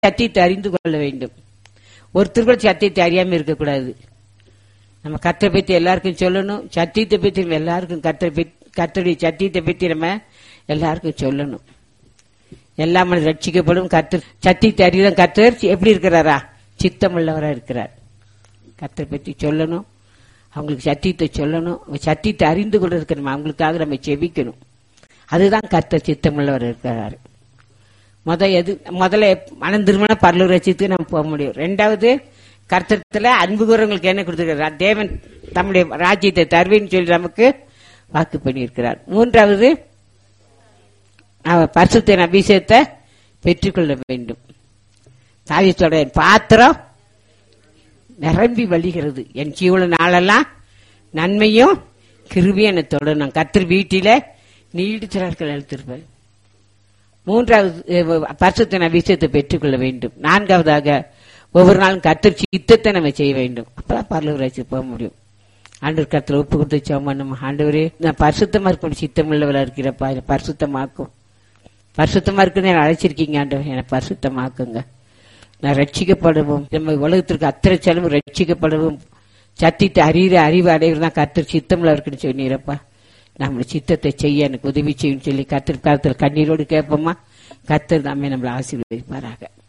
சத்தியத்தை அறிந்து கொள்ள வேண்டும் ஒருத்தர் கூட சத்தியத்தை அறியாம இருக்கக்கூடாது நம்ம கத்தை பத்தி எல்லாருக்கும் சொல்லணும் சத்தியத்தை பத்தி நம்ம எல்லாருக்கும் கத்தை கத்தருடைய சத்தியத்தை பத்தி நம்ம எல்லாருக்கும் சொல்லணும் எல்லா மனித ரட்சிக்கப்படும் கத்தர் சத்தியத்தை அறிதான் கத்தர் எப்படி இருக்கிறாரா சித்தமுள்ளவரா இருக்கிறார் கத்தரை பத்தி சொல்லணும் அவங்களுக்கு சத்தியத்தை சொல்லணும் அவங்க சத்தியத்தை அறிந்து கொண்டு இருக்கணும் அவங்களுக்காக நம்ம செபிக்கணும் அதுதான் கர்த்தர் சித்தமுள்ளவர் இருக்கிறாரு முத எது முதல்ல மனம் திருமண பரலூர் ரசித்துக்கு நம்ம போக முடியும் ரெண்டாவது கர்த்தத்துல அன்பு கூறவங்களுக்கு என்ன கொடுத்துருக்கிறார் தேவன் தம்முடைய ராஜ்யத்தை தருவேன்னு சொல்லி நமக்கு வாக்கு பண்ணியிருக்கிறார் மூன்றாவது அவர் பரிசுத்தின் அபிஷேகத்தை பெற்றுக்கொள்ள வேண்டும் தாவித்தோட பாத்திரம் நிரம்பி வழிகிறது என் ஜீவன நாளெல்லாம் நன்மையும் கிருபியும் என்னை தொடரும் கத்திர வீட்டில நீடித்தார்கள் எழுத்திருப்பேன் மூன்றாவது பரிசுத்தின் அபிஷேகத்தை பெற்றுக்கொள்ள வேண்டும் நான்காவதாக ஒவ்வொரு நாளும் கத்தர் சித்தத்தை நம்ம செய்ய வேண்டும் அப்பதான் பரலூராட்சி போக முடியும் ஆண்டவர் கத்துல ஒப்பு கொடுத்து சோம் பண்ணும் ஆண்டவரே நான் பரிசுத்தமா இருக்கணும் சித்தம் உள்ளவளா இருக்கிறப்பா என்னை பரிசுத்தமாக்கும் பரிசுத்தமா இருக்குன்னு என்னை அழைச்சிருக்கீங்க ஆண்டவர் என்னை பரிசுத்தமாக்குங்க நான் ரட்சிக்கப்படவும் நம்ம உலகத்திற்கு அத்தனை செலவு ரட்சிக்கப்படவும் சத்தியத்தை அறிகிற அறிவு அடைகிறது தான் கத்தர் சித்தம்ல இருக்குன்னு சொன்னீரப்பா நம்மளை சித்தத்தை செய்ய எனக்கு உதவி செய்யும் சொல்லி கத்தர் காலத்தில் கண்ணீரோடு கேட்போமா கத்தர் தாமே நம்மளை ஆசீர்வதிப்பாராக